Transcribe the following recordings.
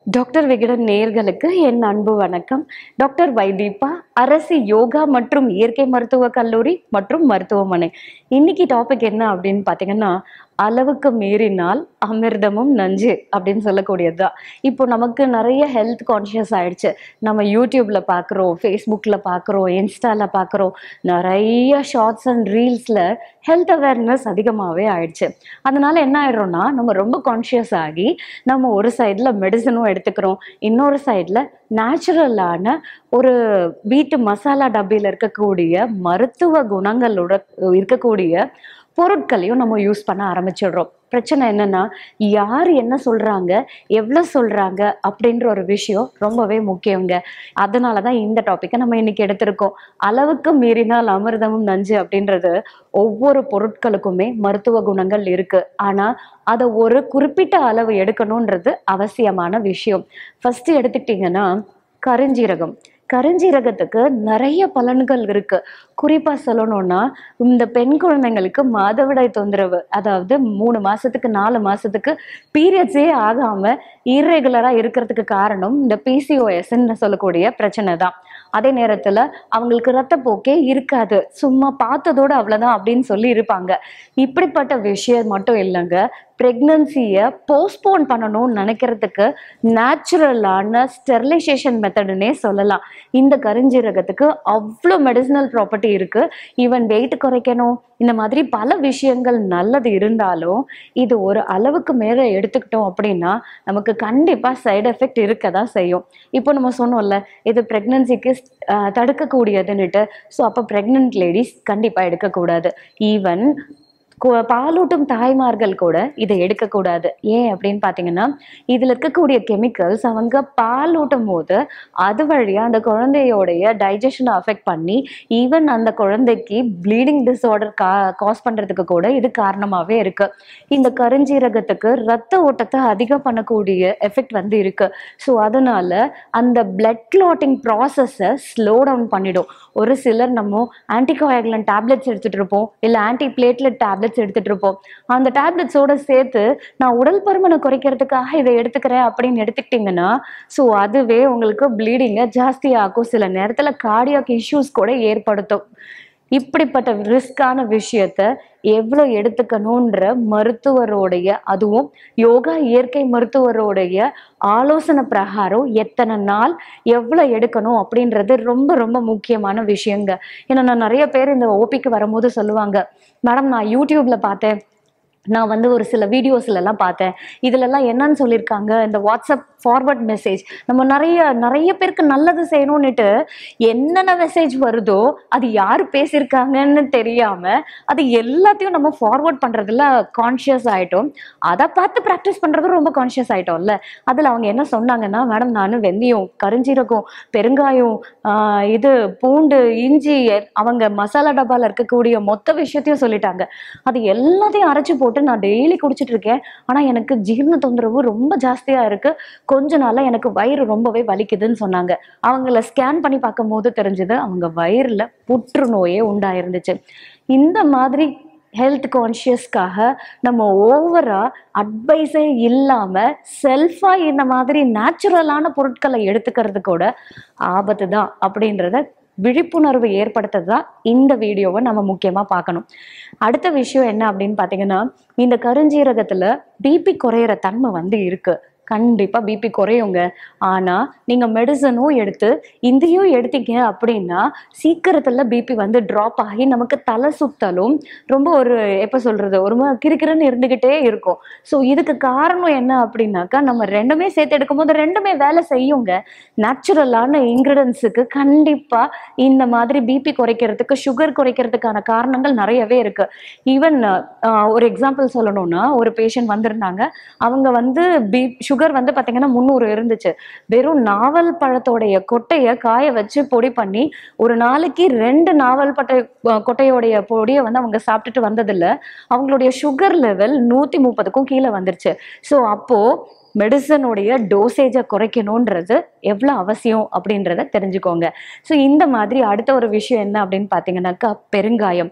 doctor Vikatan நேயர்களுக்கு என் அன்பு வணக்கம் டாக்டர் வைதீபா அரசு யோகா மற்றும் இயற்கை மருத்துவ கல்லூரி மற்றும் மருத்துவமனை இன்னைக்கு டாபிக் என்ன அப்படின்னு பார்த்தீங்கன்னா அளவுக்கு மீறினால் அமிர்தமும் நஞ்சு அப்படின்னு சொல்லக்கூடியது தான் இப்போ நமக்கு நிறைய ஹெல்த் கான்ஷியஸ் ஆயிடுச்சு நம்ம யூடியூப்ல பார்க்குறோம் ஃபேஸ்புக்கில் பார்க்குறோம் இன்ஸ்டால பார்க்குறோம் நிறைய ஷார்ட்ஸ் அண்ட் ரீல்ஸில் ஹெல்த் அவேர்னஸ் அதிகமாகவே ஆயிடுச்சு அதனால என்ன ஆயிடுறோம்னா நம்ம ரொம்ப கான்ஷியஸ் ஆகி நம்ம ஒரு சைடில் மெடிசனும் எடுத்துக்கிறோம் இன்னொரு சைடில் நேச்சுரலான ஒரு வீட்டு மசாலா டப்பியில் இருக்கக்கூடிய மருத்துவ குணங்களோட இருக்கக்கூடிய பொருட்களையும் நம்ம யூஸ் பண்ண ஆரம்பிச்சிடுறோம் பிரச்சனை என்னன்னா யார் என்ன சொல்றாங்க எவ்வளோ சொல்றாங்க அப்படின்ற ஒரு விஷயம் ரொம்பவே முக்கியங்க அதனால தான் இந்த டாப்பிக்கை நம்ம இன்னைக்கு எடுத்திருக்கோம் அளவுக்கு மீறினால் அமிர்தமும் நஞ்சு அப்படின்றது ஒவ்வொரு பொருட்களுக்குமே மருத்துவ குணங்கள் இருக்கு ஆனா அதை ஒரு குறிப்பிட்ட அளவு எடுக்கணுன்றது அவசியமான விஷயம் ஃபர்ஸ்ட் எடுத்துக்கிட்டிங்கன்னா கருஞ்சீரகம் கருஞ்சீரகத்துக்கு நிறைய பலன்கள் இருக்கு குறிப்பா சொல்லணும்னா இந்த பெண் குழந்தைங்களுக்கு மாதவிடாய் தொந்தரவு அதாவது மூணு மாசத்துக்கு நாலு மாசத்துக்கு பீரியட்ஸே ஆகாம இர்ரெகுலரா இருக்கிறதுக்கு காரணம் இந்த பிசிஓஎஸ்ன்னு சொல்லக்கூடிய பிரச்சனை தான் அதே நேரத்துல அவங்களுக்கு ரத்தப்போக்கே இருக்காது சும்மா பார்த்ததோட அவ்வளவுதான் அப்படின்னு சொல்லி இருப்பாங்க இப்படிப்பட்ட விஷயம் மட்டும் இல்லைங்க ப்ரெக்னன்சியை போஸ்ட்போன் பண்ணணும்னு நினைக்கிறதுக்கு நேச்சுரலான ஸ்டெர்லைசேஷன் மெத்தடுன்னே சொல்லலாம் இந்த கருஞ்சீரகத்துக்கு அவ்வளோ மெடிசினல் ப்ராப்பர்ட்டி இருக்கு ஈவன் வெயிட் குறைக்கணும் இந்த மாதிரி பல விஷயங்கள் நல்லது இருந்தாலும் இது ஒரு அளவுக்கு மேலே எடுத்துக்கிட்டோம் அப்படின்னா நமக்கு கண்டிப்பாக சைடு எஃபெக்ட் இருக்க தான் செய்யும் இப்போ நம்ம சொன்னோம்ல இது ப்ரெக்னன்சிக்கு தடுக்கக்கூடியதுன்னுட்டு ஸோ அப்போ ப்ரெக்னென்ட் லேடிஸ் கண்டிப்பாக எடுக்கக்கூடாது ஈவன் பாலூட்டும் தாய்மார்கள் கூட இதை எடுக்கக்கூடாது ஏன் அப்படின்னு பார்த்தீங்கன்னா இதில் இருக்கக்கூடிய கெமிக்கல்ஸ் அவங்க பால் ஊட்டும் போது அது வழியாக அந்த குழந்தையோடைய டைஜஷனை அஃபெக்ட் பண்ணி ஈவன் அந்த குழந்தைக்கு ப்ளீடிங் டிஸார்டர் கா காஸ் பண்ணுறதுக்கு கூட இது காரணமாகவே இருக்கு இந்த கருஞ்சீரகத்துக்கு ரத்த ஓட்டத்தை அதிகம் பண்ணக்கூடிய எஃபெக்ட் வந்து இருக்கு ஸோ அதனால அந்த பிளட் கிளாட்டிங் ப்ராசஸை ஸ்லோ டவுன் பண்ணிடும் ஒரு சிலர் நம்ம ஆன்டிகோயாகுலன் டேப்லெட்ஸ் எடுத்துட்டு இருப்போம் இல்லை ஆன்டி பிளேட்லெட் டேப்லெட்ஸ் எடுத்துட்டு இருப்போம் அந்த டேப்லெட்ஸோட சேர்த்து நான் உடல் பருமனை குறைக்கிறதுக்காக இதை எடுத்துக்கிறேன் அப்படின்னு எடுத்துக்கிட்டிங்கன்னா ஸோ அதுவே உங்களுக்கு ப்ளீடிங்கை ஜாஸ்தியாக்கும் சில நேரத்தில் கார்டியாக் இஷ்யூஸ் கூட ஏற்படுத்தும் இப்படிப்பட்ட ரிஸ்கான விஷயத்த எவ்வளோ எடுத்துக்கணுன்ற மருத்துவரோடைய அதுவும் யோகா இயற்கை மருத்துவரோடைய ஆலோசனை பிரகாரம் எத்தனை நாள் எவ்வளோ எடுக்கணும் அப்படின்றது ரொம்ப ரொம்ப முக்கியமான விஷயங்க ஏன்னா நான் நிறைய பேர் இந்த ஓபிக்கு வரும்போது சொல்லுவாங்க மேடம் நான் யூடியூப்ல பார்த்தேன் நான் வந்து ஒரு சில வீடியோஸ்ல எல்லாம் பார்த்தேன் இதுலலாம் என்னன்னு சொல்லியிருக்காங்க இந்த வாட்ஸ்அப் ஃபார்வர்ட் மெசேஜ் நம்ம நிறைய நிறைய பேருக்கு நல்லது செய்யணும்னுட்டு என்னென்ன மெசேஜ் வருதோ அது யார் பேசியிருக்காங்கன்னு தெரியாம அது எல்லாத்தையும் நம்ம ஃபார்வர்ட் பண்றதுல கான்ஷியஸ் ஆயிட்டோம் அதை பார்த்து ப்ராக்டிஸ் பண்றது ரொம்ப கான்ஷியஸ் ஆயிட்டோம்ல அதுல அவங்க என்ன சொன்னாங்கன்னா மேடம் நான் வெந்தயம் கருஞ்சீரகம் பெருங்காயம் ஆஹ் இது பூண்டு இஞ்சி அவங்க மசாலா டப்பால இருக்கக்கூடிய மொத்த விஷயத்தையும் சொல்லிட்டாங்க அது எல்லாத்தையும் அரைச்சு போட்டு நான் டெய்லி குடிச்சிட்டு இருக்கேன் ஆனா எனக்கு ஜீரண தொந்தரவு ரொம்ப ஜாஸ்தியா இருக்கு கொஞ்ச நாளா எனக்கு வயிறு ரொம்பவே வலிக்குதுன்னு சொன்னாங்க அவங்கள ஸ்கேன் பண்ணி பார்க்கும்போது தெரிஞ்சது அவங்க வயிறுல புற்றுநோயே உண்டாயிருந்துச்சு இந்த மாதிரி ஹெல்த் கான்ஷியஸ்க்காக நம்ம ஓவரா அட்வைஸே இல்லாம செல்ஃபா இந்த மாதிரி நேச்சுரலான பொருட்களை எடுத்துக்கிறது கூட ஆபத்து தான் அப்படின்றத விழிப்புணர்வு ஏற்படுத்துறது தான் இந்த வீடியோவை நம்ம முக்கியமாக பார்க்கணும் அடுத்த விஷயம் என்ன அப்படின்னு பார்த்தீங்கன்னா இந்த கருஞ்சீரகத்தில் பிபி குறையிற தன்மை வந்து இருக்கு கண்டிப்பாக பிபி குறையுங்க ஆனால் நீங்கள் மெடிசனும் எடுத்து இதையும் எடுத்தீங்க அப்படின்னா சீக்கிரத்தில் பிபி வந்து ட்ராப் ஆகி நமக்கு தலை சுத்தலும் ரொம்ப ஒரு எப்போ சொல்கிறது ஒரு மாதிரி கிறுக்கிறுன்னு இருந்துக்கிட்டே இருக்கும் ஸோ இதுக்கு காரணம் என்ன அப்படின்னாக்கா நம்ம ரெண்டுமே சேர்த்து எடுக்கும்போது ரெண்டுமே வேலை செய்யுங்க நேச்சுரலான இன்க்ரீடியன்ஸுக்கு கண்டிப்பாக இந்த மாதிரி பிபி குறைக்கிறதுக்கு சுகர் குறைக்கிறதுக்கான காரணங்கள் நிறையவே இருக்கு ஈவன் ஒரு எக்ஸாம்பிள் சொல்லணும்னா ஒரு பேஷண்ட் வந்திருந்தாங்க அவங்க வந்து பி சுகர் வந்து பார்த்தீங்கன்னா முந்நூறு இருந்துச்சு வெறும் நாவல் பழத்தோடைய கொட்டையை காய வச்சு பொடி பண்ணி ஒரு நாளைக்கு ரெண்டு நாவல் பட்டை கொட்டையோடைய பொடியை வந்து அவங்க சாப்பிட்டுட்டு வந்ததில்ல அவங்களுடைய சுகர் லெவல் நூற்றி முப்பதுக்கும் கீழே வந்துருச்சு ஸோ அப்போது மெடிசனுடைய டோசேஜை குறைக்கணுன்றது எவ்வளோ அவசியம் அப்படின்றத தெரிஞ்சுக்கோங்க ஸோ இந்த மாதிரி அடுத்த ஒரு விஷயம் என்ன அப்படின்னு பார்த்தீங்கன்னாக்கா பெருங்காயம்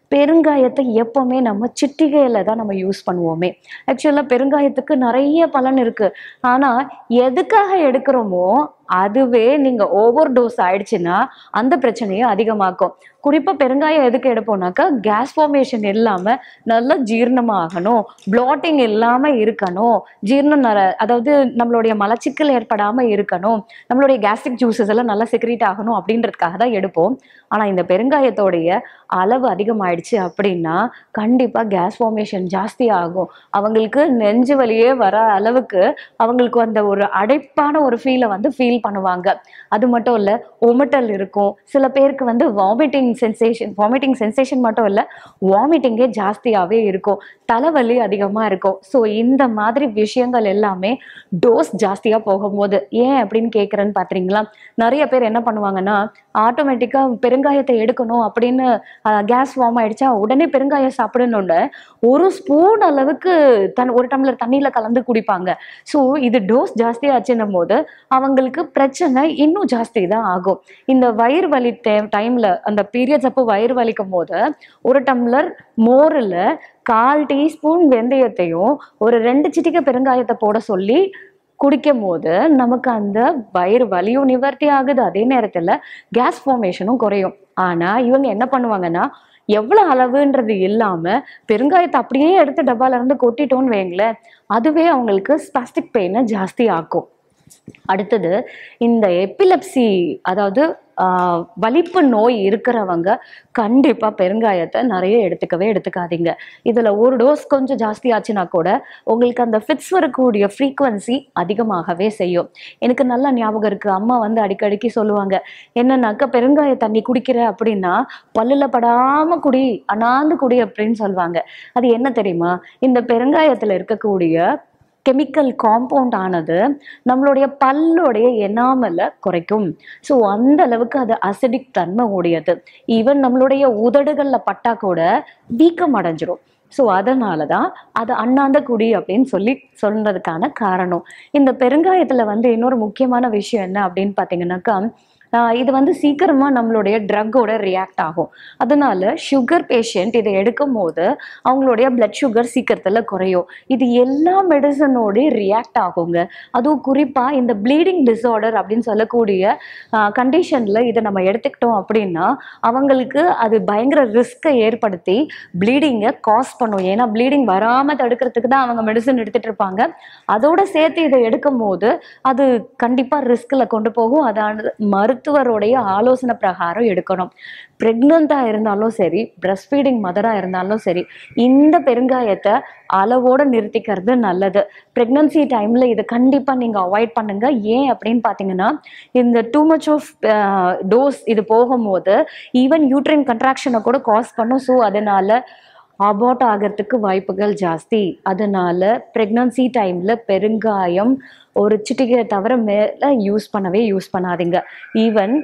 பெருங்காயத்தை எப்பவுமே நம்ம சிட்டிகையில தான் நம்ம யூஸ் பண்ணுவோமே ஆக்சுவலாக பெருங்காயத்துக்கு நிறைய பலன் இருக்கு ஆனா எதுக்காக எடுக்கிறோமோ அதுவே நீங்க ஓவர் டோஸ் ஆயிடுச்சுன்னா அந்த பிரச்சனையை அதிகமாக்கும் குறிப்பா பெருங்காயம் எதுக்கு எடுப்போம்னாக்கா கேஸ் ஃபார்மேஷன் இல்லாம நல்லா ஜீரணமாகணும் ப்ளாட்டிங் இல்லாம இருக்கணும் ஜீரணம் நர அதாவது நம்மளுடைய மலச்சிக்கல் ஏற்படாம இருக்கணும் நம்மளுடைய கேஸ்ட்ரிக் ஜூஸஸ் எல்லாம் நல்லா செக்ரீட் ஆகணும் அப்படின்றதுக்காக தான் எடுப்போம் ஆனா இந்த பெருங்காயத்தோடைய அளவு அதிகமாயிடுச்சு அப்படின்னா கண்டிப்பா கேஸ் ஃபார்மேஷன் ஜாஸ்தி ஆகும் அவங்களுக்கு நெஞ்சு வலியே வர அளவுக்கு அவங்களுக்கு அந்த ஒரு அடைப்பான ஒரு ஃபீலை வந்து ஃபீல் பண்ணுவாங்க அது மட்டும் இல்ல உமட்டல் இருக்கும் சில பேருக்கு வந்து வாமிட்டிங் சென்சேஷன் வாமிட்டிங் சென்சேஷன் மட்டும் இல்ல வாமிட்டிங்கே ஜாஸ்தியாவே இருக்கும் தலைவலி அதிகமா இருக்கும் ஸோ இந்த மாதிரி விஷயங்கள் எல்லாமே டோஸ் ஜாஸ்தியா போகும்போது ஏன் அப்படின்னு கேட்குறேன்னு பாத்தீங்களா நிறைய பேர் என்ன பண்ணுவாங்கன்னா ஆட்டோமேட்டிக்கா பெருங்காயத்தை எடுக்கணும் அப்படின்னு கேஸ் ஃபார்ம் ஆயிடுச்சா உடனே பெருங்காயம் சாப்பிடணும்னு ஒரு ஸ்பூன் அளவுக்கு தன் ஒரு டம்ளர் தண்ணியில கலந்து குடிப்பாங்க ஸோ இது டோஸ் ஜாஸ்தியாச்சுன்னும் போது அவங்களுக்கு பிரச்சனை இன்னும் ஜாஸ்தி தான் ஆகும் இந்த வயிறு வலி டைம்ல அந்த பீரியட்ஸ் அப்போ வயிறு வலிக்கும் போது ஒரு டம்ளர் மோரில் கால் டீஸ்பூன் வெந்தயத்தையும் ஒரு ரெண்டு சிட்டிகை பெருங்காயத்தை போட சொல்லி குடிக்கும் போது நமக்கு அந்த வயிறு வலியும் நிவர்த்தி ஆகுது அதே நேரத்துல கேஸ் ஃபார்மேஷனும் குறையும் ஆனா இவங்க என்ன பண்ணுவாங்கன்னா எவ்வளவு அளவுன்றது இல்லாம பெருங்காயத்தை அப்படியே எடுத்து டப்பால இருந்து கொட்டிட்டோன்னு வைங்களேன் அதுவே அவங்களுக்கு ஸ்பாஸ்டிக் பெயினை ஜாஸ்தி ஆக்கும் அடுத்தது இந்த எப்பிலப்சி அதாவது ஆஹ், வலிப்பு நோய் இருக்கிறவங்க கண்டிப்பா பெருங்காயத்தை நிறைய எடுத்துக்கவே எடுத்துக்காதீங்க இதுல ஒரு டோஸ் கொஞ்சம் ஜாஸ்தி ஆச்சுன்னா கூட உங்களுக்கு அந்த ஃபிட்ஸ் வரக்கூடிய ஃப்ரீக்குவன்சி அதிகமாகவே செய்யும் எனக்கு நல்லா ஞாபகம் இருக்கு அம்மா வந்து அடிக்கடிக்கு சொல்லுவாங்க என்னன்னாக்கா பெருங்காய தண்ணி குடிக்கிற அப்படின்னா பல்லுல படாம குடி அனாந்து குடி அப்படின்னு சொல்லுவாங்க அது என்ன தெரியுமா இந்த பெருங்காயத்துல இருக்கக்கூடிய கெமிக்கல் காம்பவுண்ட் ஆனது நம்மளுடைய பல்லுடைய எனாமலை குறைக்கும் ஸோ அந்த அளவுக்கு அது அசிடிக் தன்மை உடையது ஈவன் நம்மளுடைய உதடுகள்ல பட்டா கூட வீக்கம் அடைஞ்சிரும் ஸோ அதனால தான் அது அண்ணாந்த குடி அப்படின்னு சொல்லி சொல்றதுக்கான காரணம் இந்த பெருங்காயத்துல வந்து இன்னொரு முக்கியமான விஷயம் என்ன அப்படின்னு பார்த்தீங்கன்னாக்கா ஆஹ் இது வந்து சீக்கிரமா நம்மளுடைய ட்ரக்கோட ரியாக்ட் ஆகும் அதனால சுகர் பேஷண்ட் இதை எடுக்கும் போது அவங்களுடைய பிளட் சுகர் சீக்கிரத்துல குறையும் இது எல்லா மெடிசனோட ரியாக்ட் ஆகுங்க அதுவும் குறிப்பா இந்த ப்ளீடிங் டிஸார்டர் அப்படின்னு சொல்லக்கூடிய கண்டிஷன்ல இதை நம்ம எடுத்துக்கிட்டோம் அப்படின்னா அவங்களுக்கு அது பயங்கர ரிஸ்க்கை ஏற்படுத்தி ப்ளீடிங்கை காஸ் பண்ணும் ஏன்னா ப்ளீடிங் வராம தடுக்கிறதுக்கு தான் அவங்க மெடிசன் எடுத்துட்டு இருப்பாங்க அதோட சேர்த்து இதை எடுக்கும் போது அது கண்டிப்பா ரிஸ்க்ல கொண்டு போகும் அதானது மருத்துவருடைய ஆலோசனை பிரகாரம் எடுக்கணும் பிரெக்னண்டா இருந்தாலும் சரி பிரஸ்ட் ஃபீடிங் மதரா இருந்தாலும் சரி இந்த பெருங்காயத்தை அளவோட நிறுத்திக்கிறது நல்லது பிரெக்னன்சி டைம்ல இதை கண்டிப்பா நீங்க அவாய்ட் பண்ணுங்க ஏன் அப்படின்னு பாத்தீங்கன்னா இந்த டூ மச் ஆஃப் டோஸ் இது போகும்போது ஈவன் யூட்ரைன் கன்ட்ராக்ஷனை கூட காஸ் பண்ணும் ஸோ அதனால அபார்ட் ஆகிறதுக்கு வாய்ப்புகள் ஜாஸ்தி அதனால ப்ரெக்னன்சி டைம்ல பெருங்காயம் ஒரு சிட்டிகையை தவிர மேல யூஸ் பண்ணவே யூஸ் பண்ணாதீங்க ஈவன்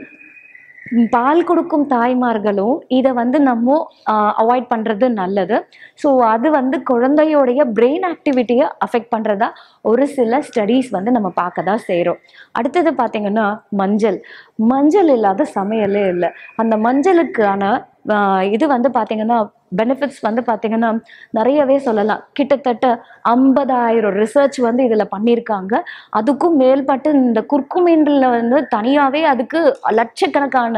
பால் கொடுக்கும் தாய்மார்களும் இதை வந்து நம்ம அவாய்ட் பண்ணுறது நல்லது ஸோ அது வந்து குழந்தையோடைய பிரெயின் ஆக்டிவிட்டியை அஃபெக்ட் பண்ணுறதா ஒரு சில ஸ்டடீஸ் வந்து நம்ம பார்க்க தான் செய்கிறோம் அடுத்தது பார்த்தீங்கன்னா மஞ்சள் மஞ்சள் இல்லாத சமையலே இல்லை அந்த மஞ்சளுக்கான ஆஹ் இது வந்து பார்த்தீங்கன்னா பெனிஃபிட்ஸ் வந்து பார்த்தீங்கன்னா நிறையவே சொல்லலாம் கிட்டத்தட்ட ஐம்பதாயிரம் ரிசர்ச் வந்து இதில் பண்ணியிருக்காங்க அதுக்கும் மேல்பட்டு இந்த குர்குமீன்ல வந்து தனியாகவே அதுக்கு லட்சக்கணக்கான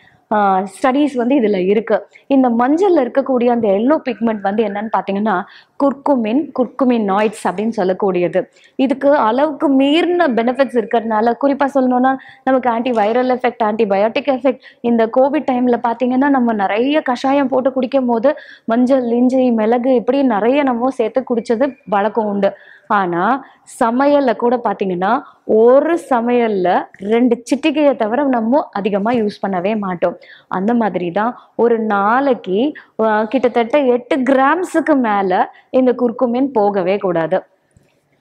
ஸ்டடீஸ் வந்து இதில் இருக்கு இந்த மஞ்சள்ல இருக்கக்கூடிய அந்த எல்லோ பிக்மெண்ட் வந்து என்னன்னு பார்த்தீங்கன்னா குர்குமின் குர்குமின் நாய்ட்ஸ் அப்படின்னு சொல்லக்கூடியது இதுக்கு அளவுக்கு மீறின பெனிஃபிட்ஸ் இருக்கிறதுனால குறிப்பாக சொல்லணும்னா நமக்கு anti viral effect antibiotic effect இந்த கோவிட் டைம்ல பார்த்தீங்கன்னா நம்ம நிறைய கஷாயம் போட்டு குடிக்கும் போது மஞ்சள் இஞ்சி மிளகு இப்படி நிறைய நம்ம சேர்த்து குடிச்சது வழக்கம் உண்டு ஆனா சமையல்ல கூட பாத்தீங்கன்னா ஒரு சமையல்ல ரெண்டு சிட்டிகையை தவிர நம்ம அதிகமா யூஸ் பண்ணவே மாட்டோம் அந்த மாதிரி தான் ஒரு நாளைக்கு ஆஹ், கிட்டத்தட்ட எட்டு கிராம்ஸுக்கு மேல இந்த குர்குமின் போகவே கூடாது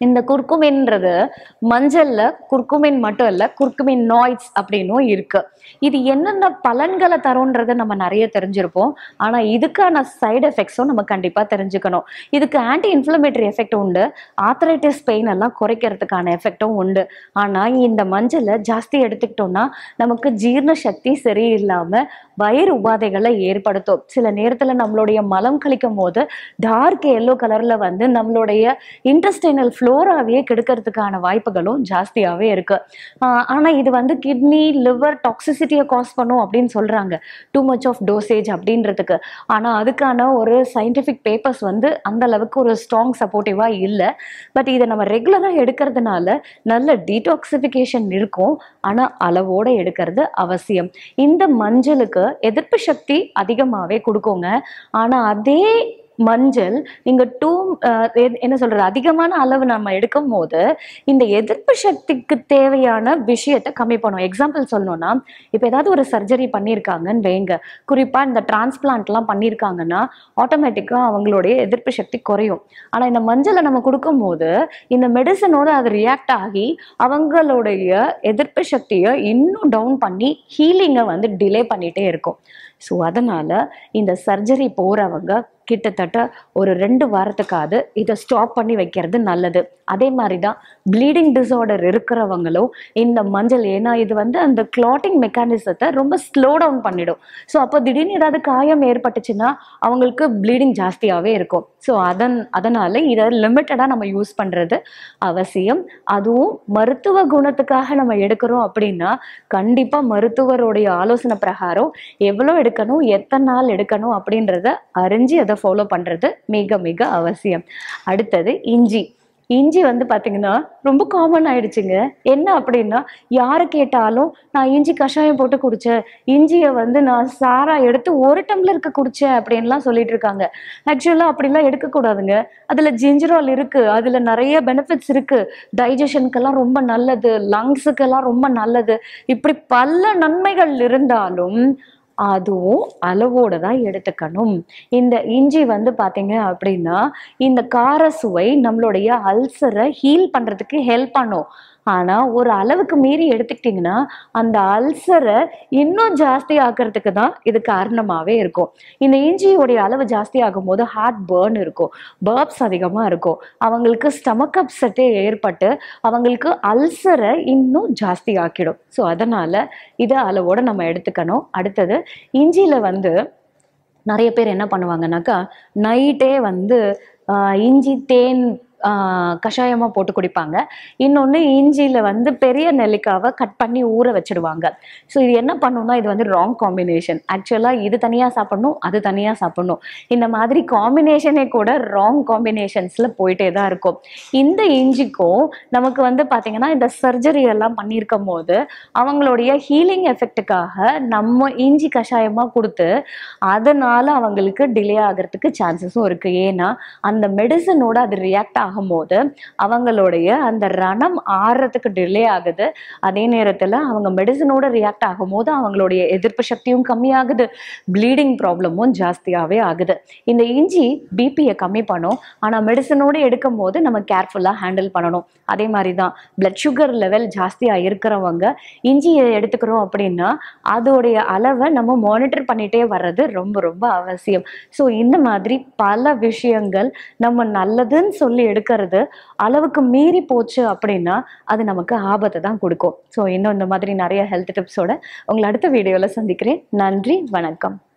இந்த குர்குமின்றது மஞ்சள்ல குர்குமின் மட்டும் இல்ல குர்குமின் நாய்ட்ஸ் அப்படின்னும் இருக்கு இது என்னென்ன பலன்களை தரும்ன்றதை நம்ம நிறைய தெரிஞ்சிருப்போம் ஆனா இதுக்கான சைடு எஃபெக்ட்ஸும் நம்ம கண்டிப்பா தெரிஞ்சுக்கணும் இதுக்கு ஆன்டி இன்ஃப்ளமேட்டரி எஃபெக்ட் உண்டு ஆத்தரைட்டிஸ் பெயின் எல்லாம் குறைக்கிறதுக்கான எஃபெக்டும் உண்டு ஆனா இந்த மஞ்சளை ஜாஸ்தி எடுத்துக்கிட்டோம்னா நமக்கு ஜீரண சக்தி சரியில்லாம வயிறு உபாதைகளை ஏற்படுத்தும் சில நேரத்துல நம்மளுடைய மலம் கழிக்கும் போது டார்க் எல்லோ கலர்ல வந்து நம்மளுடைய இன்டெஸ்டைனல் ஃப்ளோராவே கெடுக்கிறதுக்கான வாய்ப்புகளும் ஜாஸ்தியாவே இருக்கு ஆஹ் ஆனா இது வந்து கிட்னி லிவர் டாக்ஸிசிட்டியை காஸ் பண்ணும் அப்படின்னு சொல்றாங்க டூ மச் ஆஃப் டோசேஜ் அப்படின்றதுக்கு ஆனா அதுக்கான ஒரு சயின்டிஃபிக் பேப்பர்ஸ் வந்து அந்த அளவுக்கு ஒரு ஸ்ட்ராங் சப்போர்ட்டிவா இல்லை பட் இதை நம்ம ரெகுலரா எடுக்கிறதுனால நல்ல டீடாக்சிஃபிகேஷன் இருக்கும் ஆனா அளவோட எடுக்கிறது அவசியம் இந்த மஞ்சளுக்கு எதிர்ப்பு சக்தி அதிகமாவே கொடுக்குங்க ஆனா அதே மஞ்சள் நீங்க டூ என்ன சொல்றது அதிகமான அளவு நம்ம எடுக்கும் போது இந்த எதிர்ப்பு சக்திக்கு தேவையான விஷயத்தை கம்மி பண்ணும் எக்ஸாம்பிள் சொல்லணும்னா இப்போ ஏதாவது ஒரு சர்ஜரி பண்ணியிருக்காங்கன்னு வைங்க குறிப்பா இந்த டிரான்ஸ்பிளான்ட்லாம் பண்ணியிருக்காங்கன்னா ஆட்டோமேட்டிக்காக அவங்களுடைய எதிர்ப்பு சக்தி குறையும் ஆனா இந்த மஞ்சளை நம்ம கொடுக்கும்போது இந்த மெடிசனோட அது ரியாக்ட் ஆகி அவங்களுடைய எதிர்ப்பு சக்தியை இன்னும் டவுன் பண்ணி ஹீலிங்கை வந்து டிலே பண்ணிட்டே இருக்கும் ஸோ அதனால இந்த சர்ஜரி போறவங்க கிட்டத்தட்ட ஒரு ரெண்டு வாரத்துக்காவது இதை ஸ்டாப் பண்ணி வைக்கிறது நல்லது அதே மாதிரி தான் ப்ளீடிங் டிஸார்டர் இருக்கிறவங்களும் இந்த மஞ்சள் ஏன்னா இது வந்து அந்த கிளாட்டிங் மெக்கானிசத்தை ரொம்ப ஸ்லோ டவுன் பண்ணிடும் ஸோ அப்போ திடீர்னு ஏதாவது காயம் ஏற்பட்டுச்சுன்னா அவங்களுக்கு ப்ளீடிங் ஜாஸ்தியாகவே இருக்கும் ஸோ அதன் அதனால இதை லிமிட்டடாக நம்ம யூஸ் பண்ணுறது அவசியம் அதுவும் மருத்துவ குணத்துக்காக நம்ம எடுக்கிறோம் அப்படின்னா கண்டிப்பாக மருத்துவருடைய ஆலோசனை பிரகாரம் எவ்வளோ எடுக்கணும் எத்தனை நாள் எடுக்கணும் அப்படின்றத அறிஞ்சு அதை ஃபாலோ பண்ணுறது மிக மிக அவசியம் அடுத்தது இஞ்சி இஞ்சி வந்து பார்த்தீங்கன்னா ரொம்ப காமன் ஆயிடுச்சுங்க என்ன அப்படின்னா யாரை கேட்டாலும் நான் இஞ்சி கஷாயம் போட்டு குடித்தேன் இஞ்சியை வந்து நான் சாரா எடுத்து ஒரு டம்ளருக்கு குடித்தேன் அப்படின்லாம் சொல்லிட்டு இருக்காங்க ஆக்சுவலாக அப்படிலாம் எடுக்கக்கூடாதுங்க அதில் ஜிஞ்சரால் இருக்குது அதில் நிறைய பெனிஃபிட்ஸ் இருக்குது டைஜஷனுக்கெல்லாம் ரொம்ப நல்லது லங்ஸுக்கெல்லாம் ரொம்ப நல்லது இப்படி பல நன்மைகள் இருந்தாலும் அதுவும் அளவோட தான் எடுத்துக்கணும் இந்த இஞ்சி வந்து பார்த்தீங்க அப்படின்னா இந்த கார சுவை நம்மளுடைய அல்சரை ஹீல் பண்ணுறதுக்கு ஹெல்ப் பண்ணும் ஆனால் ஒரு அளவுக்கு மீறி எடுத்துக்கிட்டிங்கன்னா அந்த அல்சரை இன்னும் ஜாஸ்தி ஆக்கிறதுக்கு தான் இது காரணமாகவே இருக்கும் இந்த இஞ்சியோடைய அளவு ஜாஸ்தி ஆகும்போது ஹார்ட் பேர்ன் இருக்கும் பர்ப்ஸ் அதிகமாக இருக்கும் அவங்களுக்கு ஸ்டமக் அப்செட்டே ஏற்பட்டு அவங்களுக்கு அல்சரை இன்னும் ஜாஸ்தி ஆக்கிடும் ஸோ அதனால் இதை அளவோட நம்ம எடுத்துக்கணும் அடுத்தது இஞ்சியில் வந்து நிறைய பேர் என்ன பண்ணுவாங்கனாக்கா நைட்டே வந்து ஆஹ், இஞ்சி தேன் கஷாயமாக போட்டு குடிப்பாங்க இன்னொன்று இஞ்சியில் வந்து பெரிய நெல்லிக்காவை கட் பண்ணி ஊற வச்சிடுவாங்க ஸோ இது என்ன பண்ணுன்னா இது வந்து ராங் காம்பினேஷன் ஆக்சுவலாக இது தனியாக சாப்பிடணும் அது தனியாக சாப்பிடணும் இந்த மாதிரி காம்பினேஷனே கூட ராங் காம்பினேஷன்ஸில் போயிட்டே தான் இருக்கும் இந்த இஞ்சிக்கும் நமக்கு வந்து பார்த்திங்கன்னா இந்த சர்ஜரி எல்லாம் பண்ணியிருக்கும் போது அவங்களுடைய ஹீலிங் எஃபெக்ட்டுக்காக நம்ம இஞ்சி கஷாயமாக கொடுத்து அதனால அவங்களுக்கு டிலே ஆகிறதுக்கு சான்சஸும் இருக்குது ஏன்னா அந்த மெடிசனோட அது ரியாக்ட் ஆகும்போது அவங்களுடைய அந்த ரணம் ஆறுறதுக்கு டிலே ஆகுது அதே நேரத்தில் அவங்க மெடிசனோட ரியாக்ட் ஆகும்போது அவங்களுடைய எதிர்ப்பு சக்தியும் கம்மியாகுது ப்ளீடிங் ப்ராப்ளமும் ஜாஸ்தியாகவே ஆகுது இந்த இஞ்சி பிபியை கம்மி பண்ணும் ஆனால் மெடிசனோடு எடுக்கும் போது நம்ம கேர்ஃபுல்லாக ஹேண்டில் பண்ணணும் அதே மாதிரி தான் பிளட் சுகர் லெவல் ஜாஸ்தியாக இருக்கிறவங்க இஞ்சியை எடுத்துக்கிறோம் அப்படின்னா அதோடைய அளவை நம்ம மானிட்டர் பண்ணிட்டே வர்றது ரொம்ப ரொம்ப அவசியம் ஸோ இந்த மாதிரி பல விஷயங்கள் நம்ம நல்லதுன்னு சொல்லி எடுக்கிறது அளவுக்கு மீறி போச்சு அப்படின்னா அது நமக்கு ஆபத்தை தான் கொடுக்கும் ஸோ இன்னும் இந்த மாதிரி நிறைய ஹெல்த் டிப்ஸோட உங்களை அடுத்த வீடியோவில் சந்திக்கிறேன் நன்றி வணக்கம்